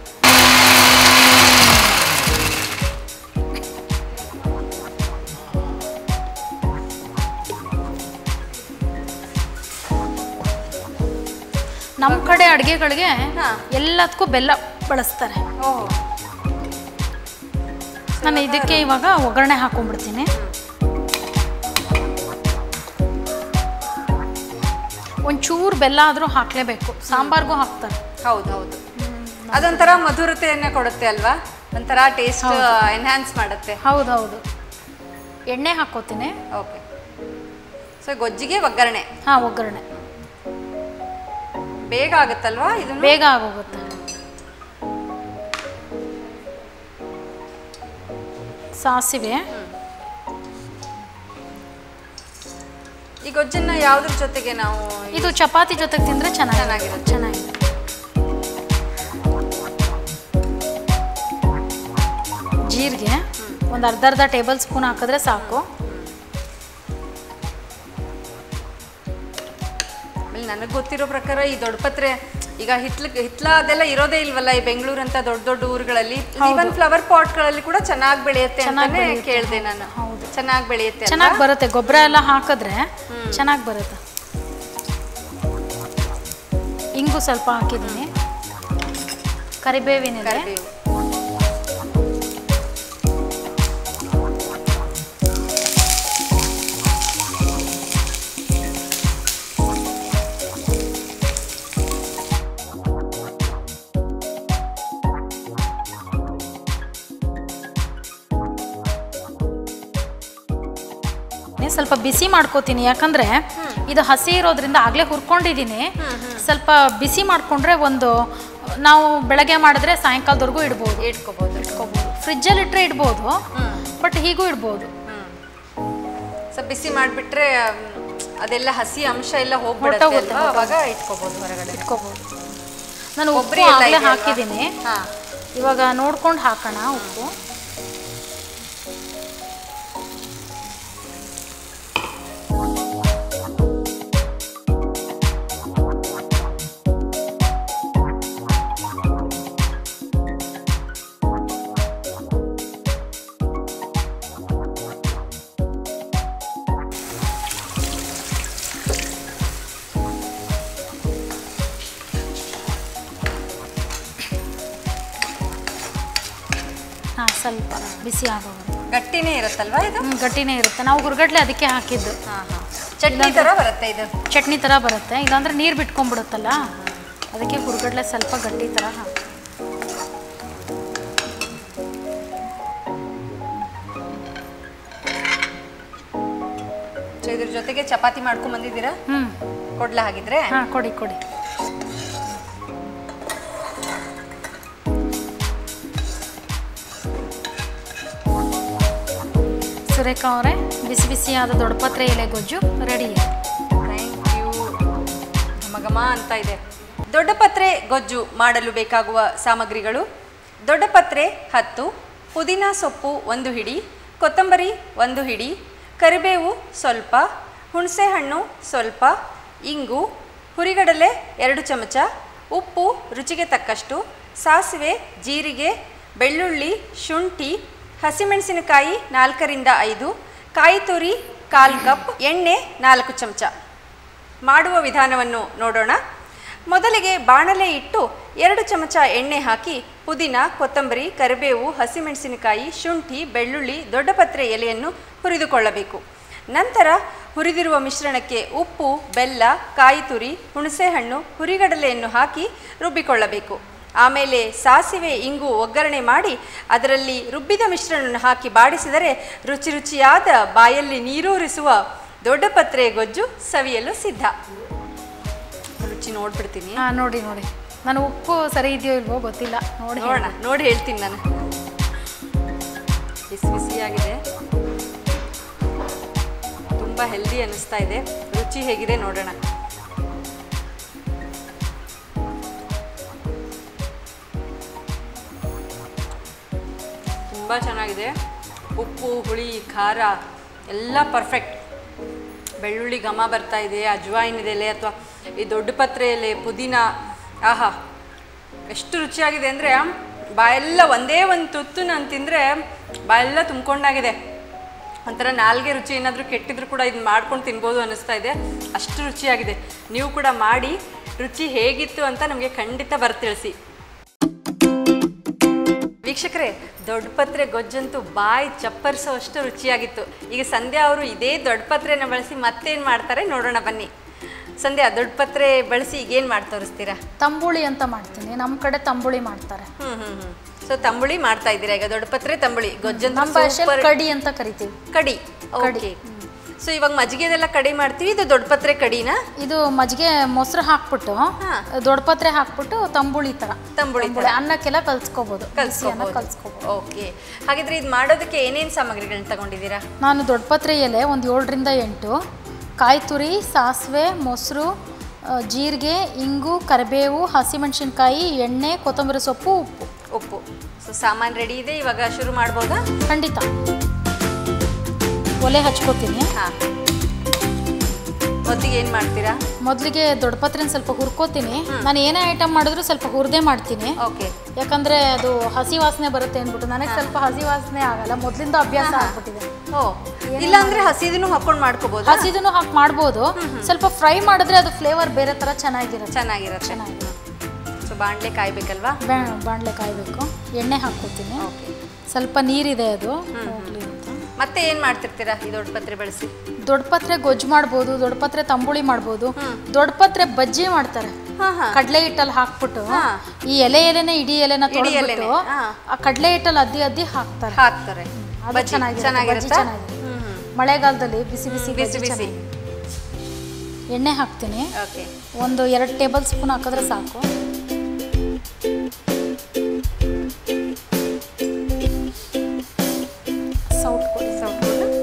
ನಮ್ಮ ಕಡೆ ಅಡುಗೆಗಳಿಗೆ ಹಾ. ಎಲ್ಲದಕ್ಕೂ ಬೆಲ್ಲ ಬಳಸ್ತಾರೆ ಓಹ್ ನಾನು ಇದಕ್ಕೆ ಇವಾಗ ಒಗ್ಗರಣೆ ಹಾಕೊಂಡ್ಬಿಡ್ತೀನಿ ಒಂಚೂರು ಬೆಲ್ಲ ಆದರೂ ಹಾಕಲೇಬೇಕು ಸಾಂಬಾರ್ಗೂ ಹಾಕ್ತಾರೆ ಹೌದು ಹೌದು ಅದೊಂಥರ ಮಧುರತೆಯನ್ನ ಕೊಡುತ್ತೆ ಅಲ್ವಾ ಒಂಥರ ಟೇಸ್ಟ್ ಎನ್ಹ್ಯಾನ್ಸ್ ಮಾಡುತ್ತೆ ಹೌದು ಹೌದು ಎಣ್ಣೆ ಹಾಕೋತೀನಿ ಓಕೆ ಸೊ ಗೊಜ್ಜಿಗೆ ಒಗ್ಗರಣೆ ಹಾಂ ಒಗ್ಗರಣೆ ಬೇಗ ಆಗುತ್ತಲ್ವಾ ಇದನ್ನು ಬೇಗ ಆಗೋಗುತ್ತೆ ಸಾಸಿವೆ ಈ ಗೊಜ್ಜನ್ನ ಯಾವ್ದ್ರ ಜೊತೆಗೆ ನಾವು ಇದು ಚಪಾತಿ ಜೊತೆಗೆ ತಿಂದರೆ ಚೆನ್ನಾಗಿ ಚೆನ್ನಾಗಿರುತ್ತೆ. ಚೆನ್ನಾಗಿದೆ ಜೀರಿಗೆ ಒಂದು ಅರ್ಧ ಅರ್ಧ ಟೇಬಲ್ ಸ್ಪೂನ್ ಹಾಕಿದ್ರೆ ಸಾಕು ಆಮೇಲೆ ನನಗೆ ಗೊತ್ತಿರೋ ಪ್ರಕಾರ ಈ ದೊಡ್ಡಪತ್ರೆ ಈಗ ಹಿತ್ಲ ಹಿತ್ಲ ಅದೆಲ್ಲ ಇರೋದೇ ಇಲ್ವಲ್ಲ ಈ ಬೆಂಗಳೂರು ಅಂತ ದೊಡ್ಡ ದೊಡ್ಡ ಊರುಗಳಲ್ಲಿ ಈವನ್ ಫ್ಲವರ್ ಪಾಟ್ಗಳಲ್ಲಿ ಕೂಡ ಚೆನ್ನಾಗಿ ಬೆಳೆಯುತ್ತೆ ಅಂತಾನೆ ಕೇಳಿದೆ ನಾನು ಹೌದು. ಚೆನ್ನಾಗಿ ಬೆಳೆಯುತ್ತೆ ಅಲ್ವಾ? ಚೆನ್ನಾಗಿ ಬರುತ್ತೆ ಗೊಬ್ಬರ ಎಲ್ಲ ಹಾಕಿದ್ರೆ ಚೆನ್ನಾಗಿ ಬರುತ್ತೆ ಇಂಗು ಸ್ವಲ್ಪ ಹಾಕಿದ್ದೀನಿ ಕರಿಬೇವಿನ ಎಲೆ ಕರಿಬೇವು ಸ್ವಲ್ಪ ಬಿಸಿ ಮಾಡ್ಕೋತೀನಿ ಯಾಕಂದ್ರೆ ಇದು ಹಸಿ ಇರೋದ್ರಿಂದ ಆಗಲೇ ಹುರ್ಕೊಂಡಿದ್ದೀನಿ ಸ್ವಲ್ಪ ಬಿಸಿ ಮಾಡಿಕೊಂಡ್ರೆ ಒಂದು ನಾವು ಬೆಳಗ್ಗೆ ಮಾಡಿದ್ರೆ ಸಾಯಂಕಾಲದವರೆಗೂ ಇಡ್ಬೋದು ಇಟ್ಕೋಬಹುದು ಇಟ್ಕೋಬೋದು ಫ್ರಿಜ್ಜಲ್ಲಿ ಇಟ್ಟರೆ ಇಡ್ಬೋದು ಬಟ್ ಹೀಗೂ ಇಡ್ಬೋದು ಸೊ ಬಿಸಿ ಮಾಡಿಬಿಟ್ರೆ ಅದೆಲ್ಲ ಹಸಿ ಅಂಶ ಎಲ್ಲ ಹೋಗ್ಬಿಡುತ್ತೆ ಹೊರ್ಟೋಗುತ್ತೆ, ಅಲ್ವಾ ಅವಾಗ ಇಟ್ಕೋಬಹುದು ಹೊರಗಡೆ ಇಟ್ಕೋಬೋದು ನಾನು ಉಪ್ಪು ಕೊಬ್ಬರಿ ಎಲ್ಲ ಆಗಲೇ ಇದೆಯಲ್ವಾ? ಹಾಕಿದ್ದೀನಿ ಹಾ ಇವಾಗ ನೋಡ್ಕೊಂಡು ಹಾಕೋಣ ಉಪ್ಪು ಹಾಂ ಸ್ವಲ್ಪ ಬಿಸಿ ಆಗೋದು ಗಟ್ಟಿನೇ ಇರುತ್ತಲ್ವಾ ಇದು ಹ್ಮ್, ಗಟ್ಟಿನೇ ಇರುತ್ತೆ ನಾವು ಹುರ್ಗಡ್ಲೆ ಅದಕ್ಕೆ ಹಾಕಿದ್ದು ಹಾಂ ಹಾಂ ಚಟ್ನಿ ಥರ ಬರುತ್ತೆ ಇದು ಚಟ್ನಿ ಥರ ಬರುತ್ತೆ ಇಲ್ಲಾಂದ್ರೆ ನೀರು ಬಿಟ್ಕೊಂಡ್ಬಿಡುತ್ತಲ್ಲ ಅದಕ್ಕೆ ಹುರ್ಗಡ್ಲೆ ಸ್ವಲ್ಪ ಗಟ್ಟಿ ಥರ ಹಾಕಿ ಸೊ ಇದ್ರ ಜೊತೆಗೆ ಚಪಾತಿ ಮಾಡ್ಕೊಂಡ್ ಬಂದಿದ್ದೀರಾ ಹ್ಞೂ ಕೊಡ್ಲಾ ಹಾಗಿದ್ರೆ ಹಾಂ ಕೊಡಿ ಕೊಡಿ ಸುರೇಖ ಅವರೇ ಬಿಸಿ ಬಿಸಿಯಾದ ದೊಡ್ಡಪತ್ರೆ ಎಲೆ ಗೊಜ್ಜು ರೆಡಿ ಇದೆ ಥ್ಯಾಂಕ್ ಯು ಘಮ ಘಮ ಅಂತ ಇದೆ ದೊಡ್ಡ ಪತ್ರೆ ಗೊಜ್ಜು ಮಾಡಲು ಬೇಕಾಗುವ ಸಾಮಗ್ರಿಗಳು ದೊಡ್ಡ ಪತ್ರೆ ಹತ್ತು ಪುದೀನ ಸೊಪ್ಪು ಒಂದು ಹಿಡಿ ಕೊತ್ತಂಬರಿ ಒಂದು ಹಿಡಿ ಕರಿಬೇವು ಸ್ವಲ್ಪ ಹುಣಸೆಹಣ್ಣು ಸ್ವಲ್ಪ ಇಂಗು ಹುರಿಗಡಲೆ ಎರಡು ಚಮಚ ಉಪ್ಪು ರುಚಿಗೆ ತಕ್ಕಷ್ಟು ಸಾಸಿವೆ ಜೀರಿಗೆ ಬೆಳ್ಳುಳ್ಳಿ ಶುಂಠಿ ಹಸಿಮೆಣಸಿನಕಾಯಿ ನಾಲ್ಕರಿಂದ ಐದು ಕಾಯಿ ತುರಿ ಕಾಲು ಕಪ್ ಎಣ್ಣೆ ನಾಲ್ಕು ಚಮಚ ಮಾಡುವ ವಿಧಾನವನ್ನು ನೋಡೋಣ ಮೊದಲಿಗೆ ಬಾಣಲೆ ಇಟ್ಟು ಎರಡು ಚಮಚ ಎಣ್ಣೆ ಹಾಕಿ ಪುದೀನ ಕೊತ್ತಂಬರಿ ಕರಿಬೇವು ಹಸಿಮೆಣಸಿನಕಾಯಿ ಶುಂಠಿ ಬೆಳ್ಳುಳ್ಳಿ ದೊಡ್ಡಪತ್ರೆ ಎಲೆಯನ್ನು ಹುರಿದುಕೊಳ್ಳಬೇಕು ನಂತರ ಹುರಿದಿರುವ ಮಿಶ್ರಣಕ್ಕೆ ಉಪ್ಪು ಬೆಲ್ಲ ಕಾಯಿ ತುರಿ ಹುಣಸೆಹಣ್ಣು ಹುರಿಗಡಲೆಯನ್ನು ಹಾಕಿ ರುಬ್ಬಿಕೊಳ್ಳಬೇಕು ಆಮೇಲೆ ಸಾಸಿವೆ ಇಂಗು ಒಗ್ಗರಣೆ ಮಾಡಿ ಅದರಲ್ಲಿ ರುಬ್ಬಿದ ಮಿಶ್ರಣವನ್ನು ಹಾಕಿ ಬಾಡಿಸಿದರೆ ರುಚಿ ರುಚಿಯಾದ ಬಾಯಲ್ಲಿ ನೀರೂರಿಸುವ ದೊಡ್ಡಪತ್ರೆ ಗೊಜ್ಜು ಸವಿಯಲು ಸಿದ್ಧ ರುಚಿ ನೋಡ್ಬಿಡ್ತೀನಿ ಹಾಂ ನೋಡಿ ನೋಡಿ ನಾನು ಉಪ್ಪು ಸರಿ ಇದೆಯೋ ಇಲ್ವೋ ಗೊತ್ತಿಲ್ಲ ನೋಡಿ ನೋಡೋಣ ನೋಡಿ ಹೇಳ್ತೀನಿ ನಾನು ಬಿಸಿ ಬಿಸಿಯಾಗಿದೆ ತುಂಬ ಹೆಲ್ದಿ ಅನ್ನಿಸ್ತಾ ಇದೆ ರುಚಿ ಹೇಗಿದೆ ನೋಡೋಣ ತುಂಬ ಚೆನ್ನಾಗಿದೆ ಉಪ್ಪು ಹುಳಿ ಖಾರ ಎಲ್ಲ ಪರ್ಫೆಕ್ಟ್ ಬೆಳ್ಳುಳ್ಳಿ ಘಮ ಬರ್ತಾ ಇದೆ ಅಜ್ವಾಯಿನ್ ಎಲೆ ಅಥವಾ ಈ ದೊಡ್ಡ ಪತ್ರೆ ಎಲೆ ಪುದೀನ ಆಹಾ ಎಷ್ಟು ರುಚಿಯಾಗಿದೆ ಅಂದರೆ ಬಾಯೆಲ್ಲ ಒಂದೇ ಒಂದು ತುತ್ತು ನಾನು ತಿಂದರೆ ಬಾಯೆಲ್ಲ ತುಂಬ್ಕೊಂಡಾಗಿದೆ ಒಂಥರ ನಾಲ್ಗೆ ರುಚಿ ಏನಾದರೂ ಕೆಟ್ಟಿದ್ರು ಕೂಡ ಇದು ಮಾಡ್ಕೊಂಡು ತಿನ್ಬೋದು ಅನ್ನಿಸ್ತಾ ಇದೆ ಅಷ್ಟು ರುಚಿಯಾಗಿದೆ ನೀವು ಕೂಡ ಮಾಡಿ ರುಚಿ ಹೇಗಿತ್ತು ಅಂತ ನಮಗೆ ಖಂಡಿತ ಬರ್ತಿಳಿಸಿ ವೀಕ್ಷಕರೇ ದೊಡ್ಡ ಪತ್ರೆ ಗೊಜ್ಜಂತೂ ಬಾಯಿ ಚಪ್ಪರಿಸೋ ಅಷ್ಟು ರುಚಿಯಾಗಿತ್ತು ಈಗ ಸಂಧ್ಯಾ ಅವರು ಇದೇ ದೊಡ್ಡ ಪತ್ರೆನ ಬಳಸಿ ಮತ್ತೇನು ಮಾಡ್ತಾರೆ ನೋಡೋಣ ಬನ್ನಿ ಸಂಧ್ಯಾ ದೊಡ್ಡ ಪತ್ರೆ ಬಳಸಿ ಈಗೇನು ಮಾಡಿ ತೋರಿಸ್ತೀರಾ ತಂಬುಳಿ ಅಂತ ಮಾಡ್ತೀನಿ ನಮ್ಮ ಕಡೆ ತಂಬುಳಿ ಮಾಡ್ತಾರೆ ಹ್ಮ್ ಹ್ಮ್ ಹ್ಮ್ ಸೊ ತಂಬುಳಿ ಮಾಡ್ತಾ ಇದ್ದೀರಾ ಈಗ ದೊಡ್ಡ ಪತ್ರೆ ತಂಬುಳಿ ಗೊಜ್ಜಂತೂ ನಮ್ಮ ಭಾಷೆಯಲ್ಲಿ super ಕಡಿ ಅಂತ ಕರಿತೀವಿ ಕಡಿ ಕಡಿ. ಓಕೆ ಸೊ ಇವಾಗ ಮಜ್ಜಿಗೆದೆಲ್ಲ ಕಡಿ ಮಾಡ್ತೀವಿ ಇದು ದೊಡ್ಡ ಪತ್ರೆ ಕಡಿನಾ ಇದು ಮಜ್ಜಿಗೆ ಮೊಸರು ಹಾಕ್ಬಿಟ್ಟು ಹಾ. ದೊಡ್ಡ ಪತ್ರೆ ಹಾಕ್ಬಿಟ್ಟು ತಂಬುಳಿ ಥರ ತಂಬುಳಿ ತರ. ತಂಬುಳಿ ಅನ್ನಕ್ಕೆಲ್ಲ ಕಲ್ಸ್ಕೋಬೋದು ಅನ್ನ ಕಲ್ಸ್ಕೊಬೋದು ಕಲ್ಸ್ಕೋಬೋದು ಓಕೆ ಹಾಗಿದ್ರೆ ಇದು ಮಾಡೋದಕ್ಕೆ ಏನೇನು ಸಾಮಗ್ರಿಗಳನ್ನ ತಗೊಂಡಿದ್ದೀರಾ ನಾನು ದೊಡ್ಡ ಪತ್ರೆ ಎಲೆ ಒಂದು ಏಳರಿಂದ ಎಂಟು ಕಾಯಿ ತುರಿ ಸಾಸಿವೆ ಮೊಸರು ಆ, ಜೀರಿಗೆ ಇಂಗು ಕರಿಬೇವು ಹಸಿಮೆಣಸಿನ್ಕಾಯಿ ಎಣ್ಣೆ ಕೊತ್ತಂಬರಿ ಸೊಪ್ಪು ಉಪ್ಪು ಉಪ್ಪು ಸೊ ಸಾಮಾನು ರೆಡಿ ಇದೆ ಇವಾಗ ಶುರು ಮಾಡ್ಬೋದಾ ಖಂಡಿತ ಒಲೆ ಹಚ್ಕೋತೀನಿ ಹಾಂ ಮೊದಲಿಗೆ ಏನು ಮಾಡ್ತೀರಾ ಮೊದಲಿಗೆ ದೊಡ್ಡ ಪತ್ರೆನ ಸ್ವಲ್ಪ ಹುರ್ಕೋತೀನಿ ನಾನು ಏನೇ ಐಟಮ್ ಮಾಡಿದ್ರು ಸ್ವಲ್ಪ ಹುರಿದೇ ಮಾಡ್ತೀನಿ ಓಕೆ ಯಾಕಂದ್ರೆ ಅದು ಹಸಿ ವಾಸನೆ ಬರುತ್ತೆ ಅಂದ್ಬಿಟ್ಟು ನನಗೆ ಸ್ವಲ್ಪ ಹಸಿ ವಾಸನೆ ಆಗಲ್ಲ ಮೊದಲಿಂದ ಅಭ್ಯಾಸ ಆಗ್ಬಿಟ್ಟಿದೆ ಓ ಇಲ್ಲಾಂದ್ರೆ ಹಸಿದನ್ನು ಹಾಕೊಂಡು ಮಾಡ್ಕೋಬೋದಾ ಹಸಿದನ್ನು ಹಾಕಿ ಮಾಡ್ಬೋದು ಸ್ವಲ್ಪ ಫ್ರೈ ಮಾಡಿದ್ರೆ ಅದು ಫ್ಲೇವರ್ ಬೇರೆ ಥರ ಚೆನ್ನಾಗಿರುತ್ತೆ ಚೆನ್ನಾಗಿರುತ್ತೆ ಚೆನ್ನಾಗಿರುತ್ತೆ ಸೊ ಬಾಣಲೆ ಕಾಯ್ಬೇಕಲ್ವಾ ಬಾ- ಬಾಣಲೆ ಕಾಯಬೇಕು ಎಣ್ಣೆ ಹಾಕ್ಕೊತೀನಿ ಓಕೆ ಸ್ವಲ್ಪ ನೀರಿದೆ ಅದು ಹೋಗ್ಲಿ ಅಂತ ಮತ್ತೆ ಏನು ಮಾಡ್ತಿರ್ತೀರಾ ಈ ದೊಡ್ಡ ಪತ್ರೆ ಬಳಸಿ ದೊಡ್ಡ ಪತ್ರೆ ಗೊಜ್ಜು ಮಾಡ್ಬೋದು ದೊಡ್ಡ ಪತ್ರೆ ತಂಬುಳಿ ಮಾಡ್ಬೋದು ದೊಡ್ಡ ಪತ್ರೆ ಬಜ್ಜಿ ಮಾಡ್ತಾರೆ ಹಾಂ ಹಾಂ ಕಡಲೆ ಹಿಟ್ಟಲ್ಲಿ ಹಾಕ್ಬಿಟ್ಟು ಹಾ. ಈ ಎಲೆ ಎಲೆನೆ ಇಡೀ ಎಲೆನ ಇಡೀ ತೊಳೆದ್ಬಿಟ್ಟು ಎಲೆನೆ, ಹಾ. ಆ ಕಡಲೆ ಹಿಟ್ಟಲ್ಲಿ ಅದ್ದಿ ಅದ್ದಿ ಹಾಕ್ತಾರೆ ಹಾಕ್ತಾರೆ ಅದು ಬಜ್ಜಿ ಚೆನ್ನಾಗಿರುತ್ತೆ, ಚೆನ್ನಾಗಿರುತ್ತಾ ಬಜ್ಜಿ ಚೆನ್ನಾಗಿರುತ್ತೆ. ಹ್ಮ್ ಹ್ಮ್ ಮಳೆಗಾಲದಲ್ಲಿ ಬಿಸಿ ಬಿಸಿ ಬಿಸಿ ಬಜ್ಜಿ ಬಿಸಿ ಚೆನ್ನಾಗಿ- ಎಣ್ಣೆ ಹಾಕ್ತೀನಿ ಓಕೆ ಒಂದು ಎರಡು ಟೇಬಲ್ ಸ್ಪೂನ್ ಹಾಕಿದ್ರೆ ಸಾಕು ಸೌಟ್ ಕೊಡಿ ಸ್ವಲ್ಪ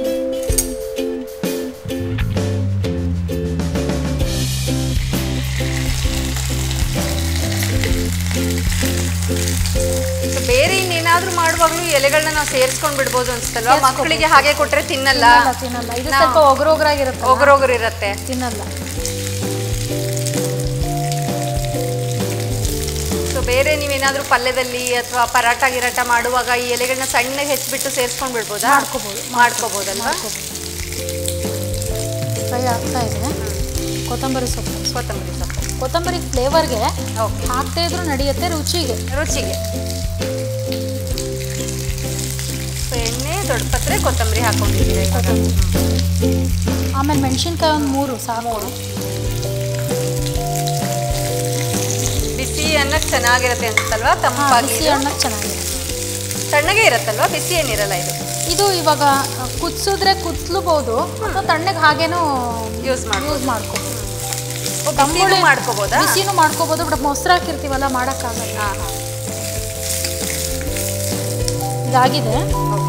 ಸೊ ಬೇರೆ ಇನ್ನೇನಾದ್ರೂ ಮಾಡುವಾಗಲೂ ಎಲೆಗಳನ್ನ ನಾವು ಸೇರಿಸ್ಕೊಂಡು ಬಿಡ್ಬೋದು ಅನ್ಸುತ್ತಲ್ವಾ ಮಕ್ಕಳಿಗೆ ಹಾಗೆ ಕೊಟ್ರೆ ತಿನ್ನಲ್ಲ ತಿನ್ನಲ್ಲ ತಿನ್ನಲ್ಲ ಇದು ಸ್ವಲ್ಪ ಒಗರೊಗರಾಗಿರುತ್ತೆ ಒಗರೊಗರು ಇರುತ್ತೆ ತಿನ್ನಲ್ಲ ಸೊ ಬೇರೆ ನೀವೇನಾದ್ರೂ ಪಲ್ಯದಲ್ಲಿ ಅಥವಾ ಪರಾಟ ಗಿರಾಟ ಮಾಡುವಾಗ ಈ ಎಲೆಗಳನ್ನ ಸಣ್ಣಗೆ ಹೆಚ್ಚಿಬಿಟ್ಟು ಸೇರಿಸ್ಕೊಂಡು ಬಿಡ್ಬೋದಾ ಮಾಡ್ಕೋಬೋದು, ಮಾಡ್ಕೋಬೋದಲ್ವಾ ಫ್ರೈ ಆಗ್ತಾ ಇದೆ ಕೊತ್ತಂಬರಿ ಸೊಪ್ಪು ಕೊತ್ತಂಬರಿ ಸೊಪ್ಪು ಕೊತ್ತಂಬರಿ ಫ್ಲೇವರ್ಗೆ ಓಕೆ ಹಾಕ್ತಾ ಇದ್ರು ನಡೆಯುತ್ತೆ ರುಚಿಗೆ ರುಚಿಗೆ ಸೊ ಎಣ್ಣೆ ದೊಡ್ಡ ಪತ್ರೆ ಕೊತ್ತಂಬರಿ ಹಾಕೊಂಡಿದ್ದೀರಾ ಇವಾಗ ಆಮೇಲೆ ಮೆಣಸಿನ್ಕಾಯಿ ಒಂದು ಮೂರು ಸಾಕು ಬಿಸಿ ಅನ್ನಕ್ಕೆ ಚೆನ್ನಾಗಿರುತ್ತೆ ಅನ್ಸುತ್ತಲ್ವಾ ಹಾ, ತಂಪಾಗಿ ಬಿಸಿ ಅನ್ನಕ್ಕೆ ಚೆನ್ನಾಗಿದೆ ತಣ್ಣಗೆ ಇರುತ್ತಲ್ವಾ ಬಿಸಿ ಏನಿರಲ್ಲ ಇದು ಇದು ಇವಾಗ ಕುದಿಸಿದ್ರೆ ಕುದಿಸ್ಲೂಬಹುದು ಅಥವಾ ತಣ್ಣಗೆ ಹಾಗೇನೂ ಯೂಸ್ ಮಾಡಿ ಯೂಸ್ ಮಾಡ್ಕೋಬೋದು ತಂಬುಳಿ ಮಾಡ್ಕೋಬೋದಾ ಬಿಸಿನೂ ಮಾಡ್ಕೋಬೋದು ಬಟ್ ಮೊಸರು ಹಾಕಿರ್ತೀವಲ್ಲ ಮಾಡೋಕ್ಕಾಗಲ್ಲ ಹಾಂ ಹಾಂ ಇದಾಗಿದೆ ಓಕೆ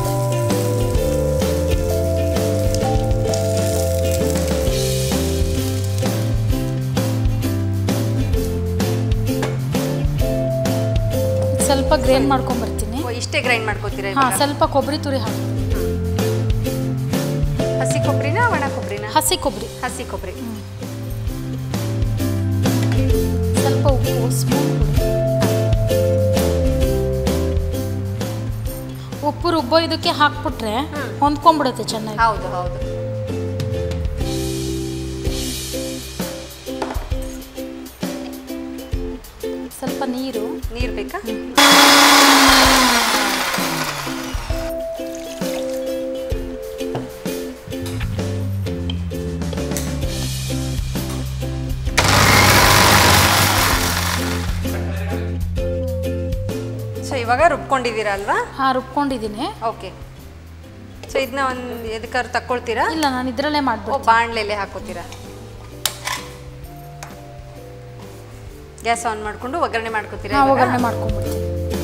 ಸ್ವಲ್ಪ ಗ್ರೈಂಡ್ ಮಾಡ್ಕೊಂಬರ್ತೀನಿ ಓ, ಇಷ್ಟೇ ಗ್ರೈಂಡ್ ಮಾಡ್ಕೋತೀರಾ ಹಾಂ ಇವಾಗ ಸ್ವಲ್ಪ ಕೊಬ್ಬರಿ ತುರಿ ಹಾಕಿ ಹಸಿ ಕೊಬ್ಬರಿನ ಒಣ ಕೊಬ್ಬರಿನ ಹಸಿ ಕೊಬ್ಬರಿ ಹಸಿ ಕೊಬ್ಬರಿ ಸ್ವಲ್ಪ ಉಪ್ಪು ಸ್ಪೂನ್ ಕೊಡಿ ಉಪ್ಪು ರುಬ್ಬೋ ಇದಕ್ಕೆ ಹಾಕ್ಬಿಟ್ರೆ ಹ್ಮ್. ಹೊಂದ್ಕೊಂಡ್ಬಿಡುತ್ತೆ ಚೆನ್ನಾಗಿ ಹೌದು ಹೌದು ಸ್ವಲ್ಪ ನೀರು ನೀರು ಬೇಕಾ ಸೊ ಇವಾಗ ರುಬ್ಕೊಂಡಿದ್ದೀರಾ ಅಲ್ವಾ ಹಾಂ ರುಬ್ಕೊಂಡಿದ್ದೀನಿ ಓಕೆ ಸೊ ಇದನ್ನ ಒಂದು ಎದಕ್ಕಾದ್ರು ತಕ್ಕೊಳ್ತೀರಾ ಇಲ್ಲ ನಾನು ಇದರಲ್ಲೇ ಓ ಮಾಡ್ಬಿಡ್ತೀನಿ ಬಾಣಲೆಲೆ ಹಾಕೋತೀರಾ ಗ್ಯಾಸ್ ಆನ್ ಮಾಡ್ಕೊಂಡು ಒಗ್ಗರಣೆ ಮಾಡ್ಕೋತೀರಾ ಹಾಂ ಇವಾಗ? ಒಗ್ಗರಣೆ ಮಾಡ್ಕೊಂಡ್ಬಿಡ್ತೀನಿ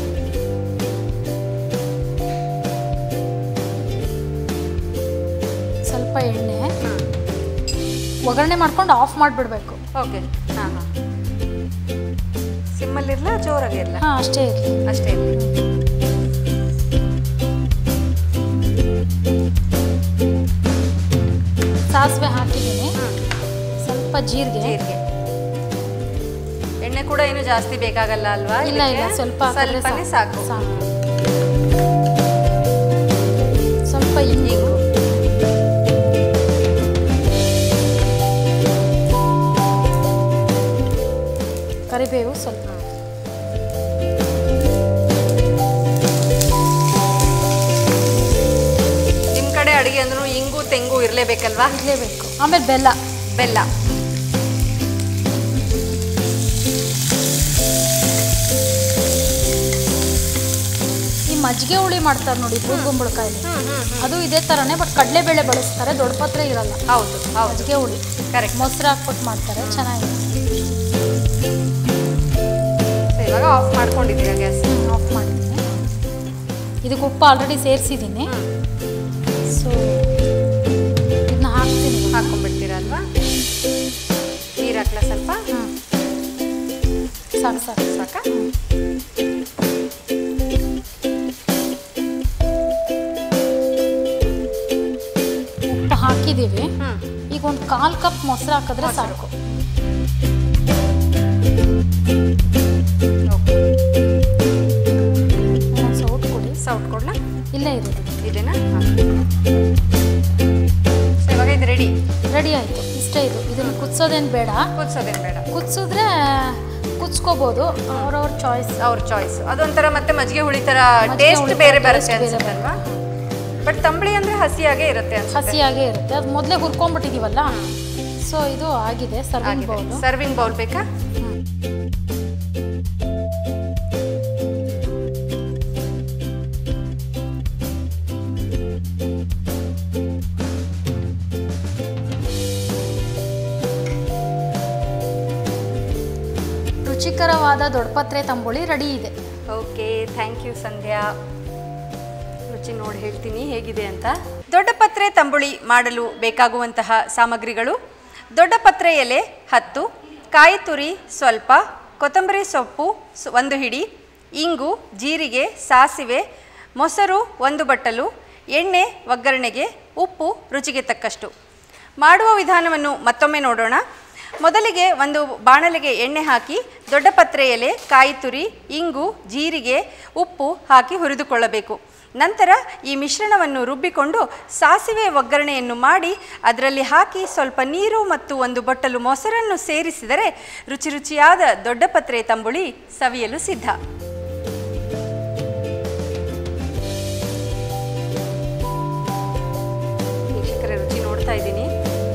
ಸ್ವಲ್ಪ ಎಣ್ಣೆ ಹ್ಮ್. ಒಗ್ಗರಣೆ ಮಾಡ್ಕೊಂಡು ಆಫ್ ಮಾಡಿಬಿಡ್ಬೇಕು ಓಕೆ ಹಾಂ ಹಾಂ ಸಿಮ್ಮಲ್ಲಿರಲ್ಲ ಜೋರಾಗಿ ಇರಲ್ಲ ಹಾಂ ಅಷ್ಟೇ ಇರಲಿ ಅಷ್ಟೇ ಇರಲಿ ಸಾಸಿವೆ ಹಾಕಿದ್ದೀನಿ ಸ್ವಲ್ಪ ಜೀರಿಗೆ ಜೀರಿಗೆ ಎಣ್ಣೆ ಕೂಡ ಏನು ಜಾಸ್ತಿ ಬೇಕಾಗಲ್ಲ ಅಲ್ವಾ ಇಲ್ಲ ಇಲ್ಲ ಇದಕ್ಕೆ? ಸ್ವಲ್ಪ ಹಾಕಿದ್ರೆ ಸ್ವಲ್ಪನೇ ಸಾಕು ಸಾಕು ಸ್ವಲ್ಪ ಇಂಗು ಇಂಗು ಕರಿಬೇವು ಸ್ವಲ್ಪ ನಿಮ್ಮ ಕಡೆ ಅಡುಗೆ ಅಂದ್ರೂ ಇಂಗು ತೆಂಗು ಇರಲೇಬೇಕಲ್ವಾ ಇರಲೇಬೇಕು ಆಮೇಲೆ ಬೆಲ್ಲ ಬೆಲ್ಲ ಈ ಮಜ್ಜಿಗೆ ಹುಳಿ ಮಾಡ್ತಾರೆ ನೋಡಿ ಬೂದ್ಗುಂಬಳಕಾಯಲ್ಲಿ ಹ್ಮ್ ಹ್ಮ್ ಅದು ಇದೇ ಥರನೇ ಬಟ್ ಕಡಲೆಬೇಳೆ ಬಳಸ್ತಾರೆ ದೊಡ್ಡ ಪತ್ರೆ ಇರಲ್ಲ ಹೌದು ಹೌದು ಮಜ್ಜಿಗೆ ಹುಳಿ ಕರೆಕ್ಟ್ ಮೊಸರು ಹಾಕ್ಬಿಟ್ಟು ಮಾಡ್ತಾರೆ ಚೆನ್ನಾಗಿದೆ ಇವಾಗ ಆಫ್ ಮಾಡ್ಕೊಂಡಿದ್ದೀರಾ ಗ್ಯಾಸ್ ಆಫ್ ಮಾಡಿದ್ದೀನಿ ಇದಕ್ಕೆ ಉಪ್ಪು ಆಲ್ರೆಡಿ ಸೇರಿಸಿದ್ದೀನಿ ಸೊ ಇದನ್ನ ಹಾಕ್ತೀನಿ ಹಾಕೊಂಡ್ಬಿಡ್ತೀರಾ ಅಲ್ವಾ ನೀರು ಹಾಕ್ಲಾ ಸ್ವಲ್ಪ ಹ್ಞೂ ಸಾಕು ಸಾಕು ಸಾಕಾ ಉಪ್ಪು ಹಾಕಿದ್ದೀವಿ ಹ್ಮ್ ಈಗ ಒಂದು ಕಾಲು ಕಪ್ ಮೊಸರು ಹಾಕಿದ್ರೆ ಮೊಸರು. ಸಾಕು ಓಕೆ ಒಂದು ಸೌಟ್ ಕೊಡಿ ಸೌಟ್ ಕೊಡ್ಲಾ ಇಲ್ಲೇ ಇದೆ ಇದೇನಾ ಹಾಂ ಸೊ ಇವಾಗ ಇದು ರೆಡಿ ರೆಡಿ ಆಯಿತು ಇಷ್ಟೇ ಇದು ಇದನ್ನು ಕುದಿಸೋದೇನು ಬೇಡ ಕುದಿಸೋದೇನು ಬೇಡ ಕುದಿಸಿದ್ರೆ ಕುದಿಸ್ಕೋಬೋದು ಅವ್ರವ್ರ ಚಾಯ್ಸ್ ಅವ್ರ ಚಾಯ್ಸ್ ಅದೊಂಥರ ಮತ್ತೆ ಮಜ್ಜಿಗೆ ಹುಳಿ ಥರ ಮಜ್ಜಿಗೆ ಟೇಸ್ಟ್ ಹುಳಿ ಬೇರೆ ಥರ ಬರುತ್ತೆ taste ಬೇರೆ ಅನ್ಸುತ್ತಲ್ವಾ ಬಟ್ ತಂಬಳಿ ಅಂದ್ರೆ ಹಸಿಯಾಗೇ ಇರುತ್ತೆ ಅನ್ಸುತ್ತೆ ಹಸಿಯಾಗೇ ಇರುತ್ತೆ ಅದು ಮೊದಲೇ ಹುರ್ಕೊಂಡ್ಬಿಟ್ಟಿದ್ದೀವಲ್ಲ ಸೊ ಇದು ಆಗಿದೆ ಸರ್ವಿಂಗ್ ಬೌಲು ಸರ್ವಿಂಗ್ ಬೌಲ್ ಬೇಕಾ ರುಚಿಕರವಾದ ದೊಡ್ಡಪತ್ರೆ ತಂಬುಳಿ ರೆಡಿ ಇದೆ ಓಕೆ ಥ್ಯಾಂಕ್ ಯು ಸಂಧ್ಯಾ ರುಚಿ ನೋಡಿ ಹೇಳ್ತೀನಿ ಹೇಗಿದೆ ಅಂತ ದೊಡ್ಡ ಪತ್ರೆ ತಂಬುಳಿ ಮಾಡಲು ಬೇಕಾಗುವಂತಹ ಸಾಮಗ್ರಿಗಳು ದೊಡ್ಡ ಪತ್ರೆ ಎಲೆ ಹತ್ತು ಕಾಯಿ ತುರಿ ಸ್ವಲ್ಪ ಕೊತ್ತಂಬರಿ ಸೊಪ್ಪು ಸ್- ಒಂದು ಹಿಡಿ ಇಂಗು ಜೀರಿಗೆ ಸಾಸಿವೆ ಮೊಸರು ಒಂದು ಬಟ್ಟಲು ಎಣ್ಣೆ ಒಗ್ಗರಣೆಗೆ ಉಪ್ಪು ರುಚಿಗೆ ತಕ್ಕಷ್ಟು ಮಾಡುವ ವಿಧಾನವನ್ನು ಮತ್ತೊಮ್ಮೆ ನೋಡೋಣ ಮೊದಲಿಗೆ ಒಂದು ಬಾಣಲೆಗೆ ಎಣ್ಣೆ ಹಾಕಿ ದೊಡ್ಡ ಪತ್ರೆ ಎಲೆ ಕಾಯಿ ತುರಿ ಇಂಗು ಜೀರಿಗೆ ಉಪ್ಪು ಹಾಕಿ ಹುರಿದುಕೊಳ್ಳಬೇಕು ನಂತರ ಈ ಮಿಶ್ರಣವನ್ನು ರುಬ್ಬಿಕೊಂಡು ಸಾಸಿವೆ ಒಗ್ಗರಣೆಯನ್ನು ಮಾಡಿ ಅದರಲ್ಲಿ ಹಾಕಿ ಸ್ವಲ್ಪ ನೀರು ಮತ್ತು ಒಂದು ಬಟ್ಟಲು ಮೊಸರನ್ನು ಸೇರಿಸಿದರೆ ರುಚಿ ರುಚಿಯಾದ ದೊಡ್ಡ ಪತ್ರೆ ತಂಬುಳಿ ಸವಿಯಲು ಸಿದ್ಧ ಹಾಕ್ತಾ ಇದ್ದೀನಿ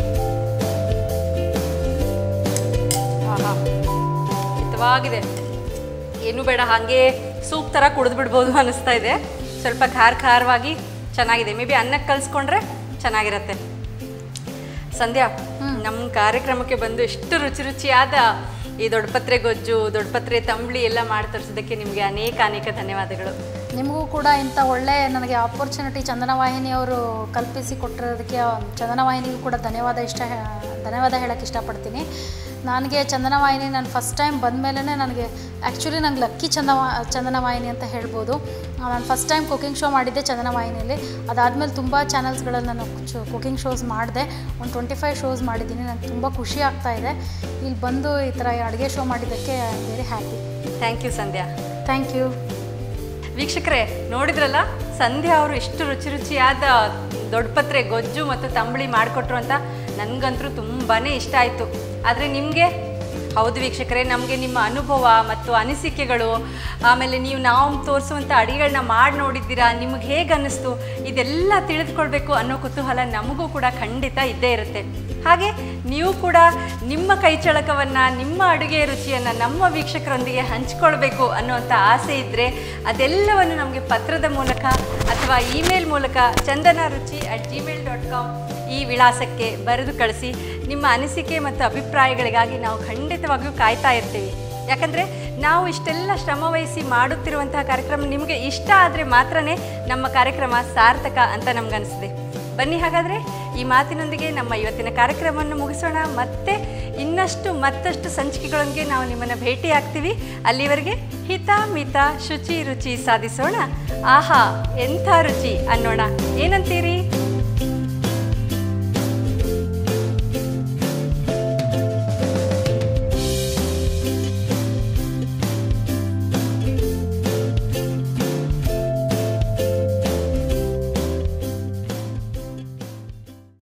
ಆಹಾ ಹಿತವಾಗಿದೆ ಏನು ಬೇಡ ಹಾಗೆ ಸೂಪ್ ಥರ ಕುಡಿದು ಬಿಡ್ಬೋದು ಅನ್ನಿಸ್ತಾ ಇದೆ ಸ್ವಲ್ಪ ಖಾರ ಖಾರವಾಗಿ ಚೆನ್ನಾಗಿದೆ ಮೇ ಬಿ ಅನ್ನಕ್ಕೆ ಕಲಿಸ್ಕೊಂಡ್ರೆ ಚೆನ್ನಾಗಿರತ್ತೆ ಸಂಧ್ಯಾ ನಮ್ಮ ಕಾರ್ಯಕ್ರಮಕ್ಕೆ ಬಂದು ಎಷ್ಟು ರುಚಿ ರುಚಿಯಾದ ಈ ದೊಡ್ಡಪತ್ರೆ ಗೊಜ್ಜು ದೊಡ್ಡಪತ್ರೆ ತಂಬಳಿ ಎಲ್ಲ ಮಾಡಿ ತರಿಸೋದಕ್ಕೆ ನಿಮಗೆ ಅನೇಕ ಅನೇಕ ಧನ್ಯವಾದಗಳು ನಿಮಗೂ ಕೂಡ ಇಂಥ ಒಳ್ಳೆ ನನಗೆ ಆಪರ್ಚುನಿಟಿ ಚಂದನ ವಾಹಿನಿಯವರು ಕಲ್ಪಿಸಿ ಕೊಟ್ಟಿರೋದಕ್ಕೆ ಚಂದನ ವಾಹಿನಿಗೂ ಕೂಡ ಧನ್ಯವಾದ ಇಷ್ಟ ಧನ್ಯವಾದ ಹೇಳಕ್ಕೆ ಇಷ್ಟಪಡ್ತೀನಿ ನನಗೆ ಚಂದನ ವಾಹಿನಿ ನಾನು ಫಸ್ಟ್ ಟೈಮ್ ಬಂದಮೇಲೆ ನನಗೆ ಆ್ಯಕ್ಚುಲಿ ನಂಗೆ ಲಕ್ಕಿ ಚಂದ ಚಂದನ ವಾಹಿನಿ ಅಂತ ಹೇಳ್ಬೋದು ನಾನು ಫಸ್ಟ್ ಟೈಮ್ ಕುಕಿಂಗ್ ಶೋ ಮಾಡಿದ್ದೆ ಚಂದನ ವಾಹಿನಿಯಲ್ಲಿ ಅದಾದಮೇಲೆ ತುಂಬ ಚಾನಲ್ಸ್ಗಳಲ್ಲಿ ನಾನು ಕುಕಿಂಗ್ ಶೋಸ್ ಮಾಡಿದೆ ಒಂದು ಟ್ವೆಂಟಿ ಫೈವ್ ಶೋಸ್ ಮಾಡಿದ್ದೀನಿ ನನಗೆ ತುಂಬ ಖುಷಿ ಆಗ್ತಾ ಇದೆ ಇಲ್ಲಿ ಬಂದು ಈ ಥರ ಅಡುಗೆ ಶೋ ಮಾಡಿದ್ದಕ್ಕೆ I am very happy thank you Sandhya thank you ವೀಕ್ಷಕರೇ ನೋಡಿದ್ರಲ್ಲ ಸಂಧ್ಯಾ ಅವರು ಎಷ್ಟು ರುಚಿ ರುಚಿಯಾದ ದೊಡ್ಡಪತ್ರೆ ಗೊಜ್ಜು ಮತ್ತು ತಂಬಳಿ ಮಾಡಿಕೊಟ್ರು ಅಂತ ನನಗಂತೂ ತುಂಬಾ ಇಷ್ಟ ಆಯಿತು ಆದರೆ ನಿಮಗೆ ಹೌದು ವೀಕ್ಷಕರೇ ನಮಗೆ ನಿಮ್ಮ ಅನುಭವ ಮತ್ತು ಅನಿಸಿಕೆಗಳು ಆಮೇಲೆ ನೀವು ನಾವು ತೋರಿಸುವಂಥ ಅಡಿಗೆಗಳನ್ನ ಮಾಡಿ ನೋಡಿದ್ದೀರಾ ನಿಮಗೆ ಹೇಗೆ ಅನ್ನಿಸ್ತು ಇದೆಲ್ಲ ತಿಳಿದುಕೊಳ್ಬೇಕು ಅನ್ನೋ ಕುತೂಹಲ ನಮಗೂ ಕೂಡ ಖಂಡಿತ ಇದ್ದೇ ಇರುತ್ತೆ ಹಾಗೆ ನೀವು ಕೂಡ ನಿಮ್ಮ ಕೈಚಳಕವನ್ನು ನಿಮ್ಮ ಅಡುಗೆ ರುಚಿಯನ್ನು ನಮ್ಮ ವೀಕ್ಷಕರೊಂದಿಗೆ ಹಂಚ್ಕೊಳ್ಬೇಕು ಅನ್ನುವಂಥ ಆಸೆ ಇದ್ದರೆ ಅದೆಲ್ಲವನ್ನು ನಮಗೆ ಪತ್ರದ ಮೂಲಕ ಅಥವಾ ಇಮೇಲ್ ಮೂಲಕ ಚಂದನ ರುಚಿ ಅಟ್ ಜಿಮೇಲ್ ಡಾಟ್ ಕಾಮ್ ಈ ವಿಳಾಸಕ್ಕೆ ಬರೆದು ಕಳಿಸಿ ನಿಮ್ಮ ಅನಿಸಿಕೆ ಮತ್ತು ಅಭಿಪ್ರಾಯಗಳಿಗಾಗಿ ನಾವು ಖಂಡಿತವಾಗಿಯೂ ಕಾಯ್ತಾ ಇರ್ತೀವಿ ಯಾಕಂದರೆ ನಾವು ಇಷ್ಟೆಲ್ಲ ಶ್ರಮವಹಿಸಿ ಮಾಡುತ್ತಿರುವಂತಹ ಕಾರ್ಯಕ್ರಮ ನಿಮಗೆ ಇಷ್ಟ ಆದರೆ ಮಾತ್ರನೇ ನಮ್ಮ ಕಾರ್ಯಕ್ರಮ ಸಾರ್ಥಕ ಅಂತ ನಮಗನ್ನಿಸಿದೆ ಬನ್ನಿ ಹಾಗಾದರೆ ಈ ಮಾತಿನೊಂದಿಗೆ ನಮ್ಮ ಇವತ್ತಿನ ಕಾರ್ಯಕ್ರಮವನ್ನು ಮುಗಿಸೋಣ ಮತ್ತೆ ಇನ್ನಷ್ಟು ಮತ್ತಷ್ಟು ಸಂಚಿಕೆಗಳೊಂದಿಗೆ ನಾವು ನಿಮ್ಮನ್ನು ಭೇಟಿ ಆಗ್ತೀವಿ ಅಲ್ಲಿವರೆಗೆ ಹಿತ ಮಿತ ಶುಚಿ ರುಚಿ ಸಾಧಿಸೋಣ ಆಹಾ ಎಂಥ ರುಚಿ ಅನ್ನೋಣ ಏನಂತೀರಿ